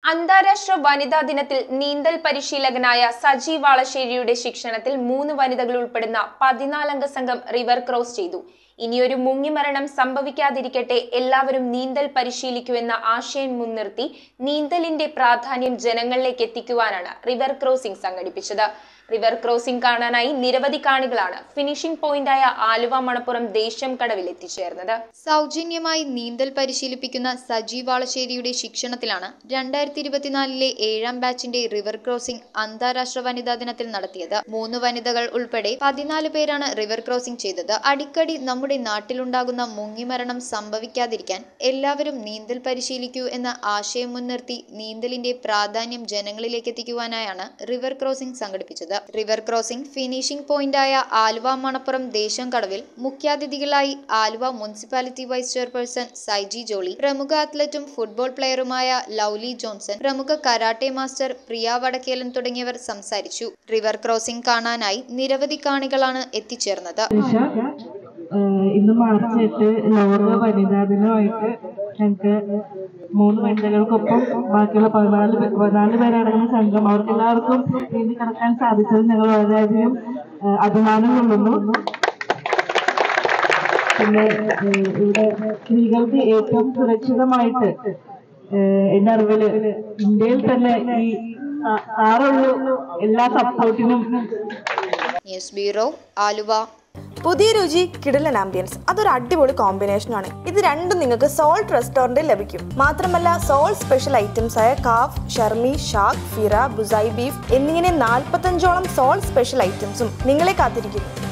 അന്താരാഷ്ട്ര വനിതാ ദിനത്തിൽ നീന്തൽ പരിശീലകനായ സജി വാളശ്ശേരിയുടെ ശിക്ഷണത്തിൽ മൂന്ന് വനിതകൾ ഉൾപ്പെടുന്ന പതിനാലംഗ സംഘം റിവർ ക്രോസ് ചെയ്തു ഇനിയൊരു മുങ്ങിമരണം സംഭവിക്കാതിരിക്കട്ടെ എല്ലാവരും നീന്തൽ പരിശീലിക്കുമെന്ന ആശയം മുൻനിർത്തി നീന്തലിന്റെ പ്രാധാന്യം ജനങ്ങളിലേക്ക് എത്തിക്കുവാനാണ് റിവർ ക്രോസിംഗ് സംഘടിപ്പിച്ചത് റിവർ ക്രോസിംഗ് കാണാനായി നിരവധി കാണികളാണ് ഫിനിഷിംഗ് പോയിന്റായ ആലുവ മണപ്പുറം ദേശം കടവിൽ എത്തിച്ചേർന്നത് സൗജന്യമായി നീന്തൽ പരിശീലിപ്പിക്കുന്ന സജീവ് വാളശ്ശേരിയുടെ ശിക്ഷണത്തിലാണ് രണ്ടായിരത്തി ഇരുപത്തിനാലിലെ ഏഴാം ബാച്ചിന്റെ റിവർ ക്രോസിംഗ് അന്താരാഷ്ട്ര വനിതാ ദിനത്തിൽ നടത്തിയത് മൂന്ന് വനിതകൾ ഉൾപ്പെടെ പതിനാല് പേരാണ് റിവർ ക്രോസിംഗ് ചെയ്തത് അടിക്കടി നമ്മുടെ നാട്ടിലുണ്ടാകുന്ന മുങ്ങിമരണം സംഭവിക്കാതിരിക്കാൻ എല്ലാവരും നീന്തൽ പരിശീലിക്കൂ എന്ന ആശയം മുൻനിർത്തി നീന്തലിന്റെ പ്രാധാന്യം ജനങ്ങളിലേക്ക് എത്തിക്കുവാനായാണ് റിവർ ക്രോസിംഗ് സംഘടിപ്പിച്ചത് റിവർ ക്രോസിംഗ് ഫിനിഷിംഗ് പോയിന്റായ ആലുവ മണപ്പുറം ദേശം കടവിൽ മുഖ്യാതിഥികളായി Aluva municipality vice chairperson Saiji Jolly പ്രമുഖ അത്ലറ്റും ഫുട്ബോൾ പ്ലെയറുമായ ലൗലി ജോൺസൺ പ്രമുഖ കരാട്ടെ മാസ്റ്റർ പ്രിയ വടക്കേലൻ തുടങ്ങിയവർ സംസാരിച്ചു റിവർ ക്രോസിംഗ് കാണാനായി നിരവധി കാണികളാണ് എത്തിച്ചേർന്നത് ദിശ ഏഹ് ഇന്ന് മാർച്ച് എട്ട് ലോക വനിതാ ദിനമായിട്ട് ഞങ്ങൾക്ക് മൂന്ന് വനിതകൾക്കൊപ്പം ബാക്കിയുള്ള പതിനാല് പേ- പതിനാല് പേരടങ്ങുന്ന സംഘം അവർക്ക് എല്ലാവർക്കും നീന്തി കടക്കാൻ സാധിച്ചത് ഞങ്ങൾ വളരെയധികം ഏഹ് അഭിമാനം കൊള്ളുന്നു പിന്നെ ഏഹ് ഇവിടെ സ്ത്രീകൾക്ക് ഏറ്റവും സുരക്ഷിതമായിട്ട് ഏഹ് എന്റെ അറിവില് ഇന്ത്യയിൽ തന്നെ ഈ സാ- സാറുള്ളൂ എല്ലാ സപ്പോർട്ടിനും ന്യൂസ് ബ്യൂറോ ആലുവ പുതിയ രുചി കിടലൻ ആംബിയൻസ് അതൊരു അടിപൊളി കോമ്പിനേഷനാണ് ഇത് രണ്ടും നിങ്ങൾക്ക് സോൾട്ട് റെസ്റ്റോറൻറ്റിൽ ലഭിക്കും മാത്രമല്ല സോൾ സ്പെഷ്യൽ ഐറ്റംസ് ആയ കാഫ് ഷർമി ഷാക്ക് ഫിറ ബുസായി ബീഫ് എന്നിങ്ങനെ നാൽപ്പത്തഞ്ചോളം സോൾ സ്പെഷ്യൽ ഐറ്റംസും നിങ്ങളെ കാത്തിരിക്കുന്നു